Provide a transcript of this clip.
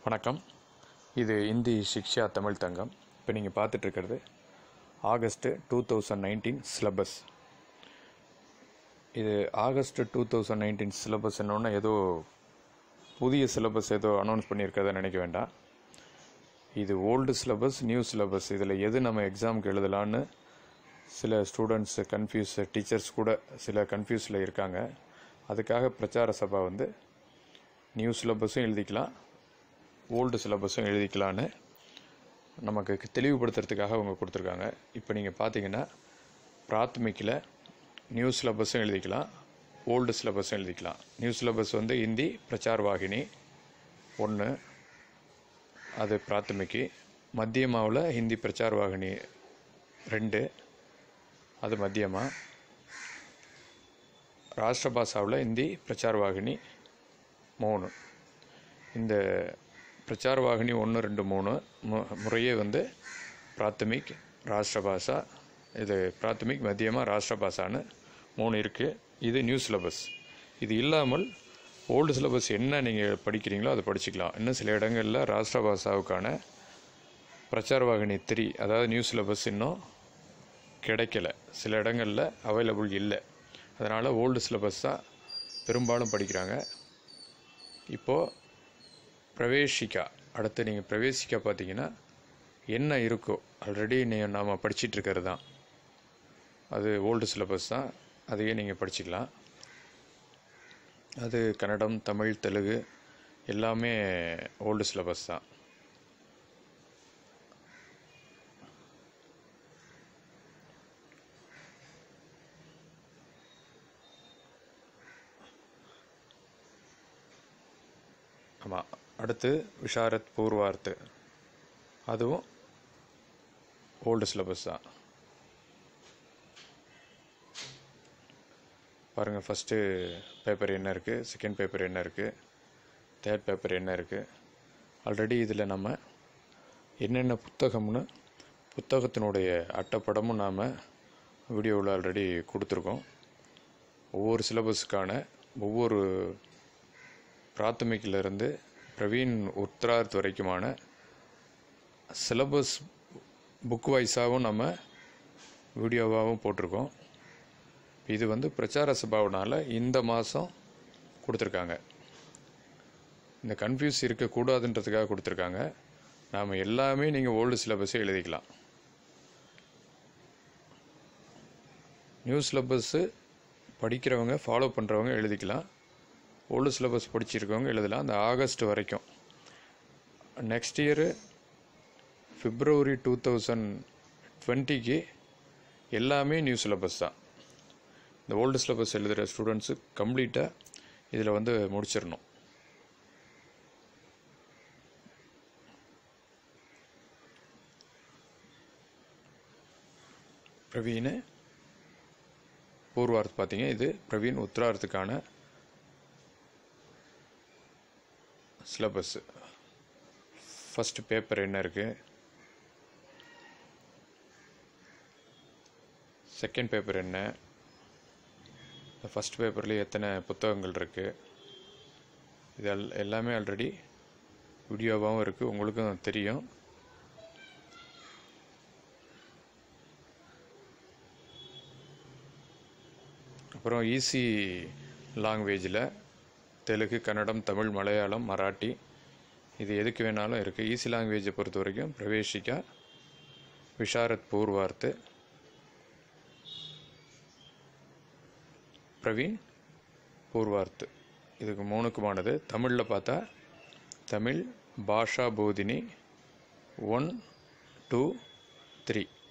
வணக்கம் இது இந்தி சிக்ஷா தமிழ் தங்கம் இப்போ நீங்கள் பார்த்துட்ருக்கிறது August two thousand nineteen syllabus இது August two thousand nineteen syllabus என்னொன்று ஏதோ புதிய சிலபஸ் ஏதோ அனௌன்ஸ் பண்ணியிருக்கதை நினைக்க வேண்டாம் இது ஓல்டு சிலபஸ் நியூ சிலபஸ் இதில் எது நம்ம எக்ஸாமுக்கு எழுதலான்னு சில ஸ்டூடெண்ட்ஸ் கன்ஃபியூஸ் டீச்சர்ஸ் கூட சில கன்ஃபியூஸில் இருக்காங்க அதுக்காக பிரச்சார சபா வந்து நியூ சிலபஸும் எழுதிக்கலாம் ஓல்டு சிலபஸும் எழுதிக்கலான்னு நமக்கு தெளிவுபடுத்துறதுக்காக அவங்க கொடுத்துருக்காங்க இப்போ நீங்கள் பார்த்தீங்கன்னா பிராத்மிக்கில் நியூ சிலபஸும் எழுதிக்கலாம் ஓல்டு சிலபஸும் எழுதிக்கலாம் நியூ சிலபஸ் வந்து ஹிந்தி பிரச்சார் வாகினி ஒன்று அது பிராத்தமிக்கு மத்தியமாவில் ஹிந்தி பிரச்சார் வாகினி ரெண்டு அது மத்தியமா ராஷ்டிரபாஷாவில் ஹிந்தி பிரச்சார் வாகினி மூணு இந்த பிரச்சார வாகினி ஒன்று ரெண்டு மூணு மு முறையே வந்து பிராத்தமிக் ராஷ்டிரபாஷா இது பிராத்தமிக் மத்தியமாக ராஷ்டிரபாஷான்னு மூணு இருக்குது இது நியூ சிலபஸ் இது இல்லாமல் ஓல்டு சிலபஸ் என்ன நீங்கள் படிக்கிறீங்களோ அதை படிச்சுக்கலாம் இன்னும் சில இடங்களில் ராஷ்டிரபாஷாவுக்கான பிரச்சார வாகினி த்ரீ அதாவது நியூ சிலபஸ் இன்னும் கிடைக்கல சில இடங்களில் அவைலபிள் இல்லை அதனால் ஓல்டு சிலபஸ் தான் பெரும்பாலும் படிக்கிறாங்க இப்போது பிரவேசிக்கா அடுத்து நீங்கள் பிரவேசிக்கா பார்த்தீங்கன்னா என்ன இருக்கோ ஆல்ரெடி நீங்கள் நாம் படிச்சிட்டு இருக்கிறது தான் அது ஓல்டு சிலபஸ் தான் அதையே நீங்கள் படிச்சுக்கலாம் அது கன்னடம் தமிழ் தெலுங்கு எல்லாமே ஓல்டு சிலபஸ் தான் ஆமாம் அடுத்து விஷாரத் பூர்வார்த்து அதுவும் ஓல்டு சிலபஸ் தான் பாருங்கள் ஃபஸ்ட்டு பேப்பர் என்ன இருக்குது செகண்ட் பேப்பர் என்ன இருக்குது தேர்ட் பேப்பர் என்ன இருக்குது ஆல்ரெடி இதில் நம்ம என்னென்ன புத்தகம்னு புத்தகத்தினுடைய அட்டைப்படமும் நாம் வீடியோவில் ஆல்ரெடி கொடுத்துருக்கோம் ஒவ்வொரு சிலபஸுக்கான ஒவ்வொரு பிராத்தமிக்கிலிருந்து பிரவீன் உத்ரார்த் வரைக்குமான சிலபஸ் புக் வைஸாகவும் நம்ம வீடியோவாகவும் போட்டிருக்கோம் இது வந்து பிரச்சார சபாவினால் இந்த மாதம் கொடுத்துருக்காங்க இந்த கன்ஃபியூஸ் இருக்கக்கூடாதுன்றதுக்காக கொடுத்துருக்காங்க நாம் எல்லாமே நீங்கள் ஓல்டு சிலபஸே எழுதிக்கலாம் நியூ சிலபஸ்ஸு படிக்கிறவங்க ஃபாலோ பண்ணுறவங்க எழுதிக்கலாம் ஓல்டு சிலபஸ் படிச்சிருக்கவங்க எழுதலாம் அந்த ஆகஸ்ட் வரைக்கும் next year February two thousand டுவெண்ட்டிக்கு எல்லாமே நியூ சிலபஸ் தான் இந்த ஓல்டு சிலபஸ் எழுதுகிற ஸ்டூடெண்ட்ஸு கம்ப்ளீட்டாக இதில் வந்து முடிச்சிடணும் பிரவீன் பூர்வார்த் பார்த்தீங்க இது பிரவீன் உத்ரார்த்துக்கான சிலபஸ்ஸு ஃபஸ்ட்டு பேப்பர் என்ன இருக்குது செகண்ட் பேப்பர் என்ன ஃபஸ்ட் பேப்பர்லேயே எத்தனை புத்தகங்கள் இருக்குது இது எல் எல்லாமே ஆல்ரெடி வீடியோவாகவும் இருக்குது உங்களுக்கும் தெரியும் அப்புறம் ஈஸி லாங்குவேஜில் தெலுங்கு கன்னடம் தமிழ் மலையாளம் மராட்டி இது எதுக்கு வேணாலும் இருக்குது ஈஸி லாங்குவேஜை பொறுத்த வரைக்கும் பிரவேசிக்கா விஷாரத் பூர்வார்த்து பிரவீன் பூர்வார்த்து இதுக்கு மூணுக்குமானது தமிழில் பார்த்தா Tamil Bhasha Bodhini one two three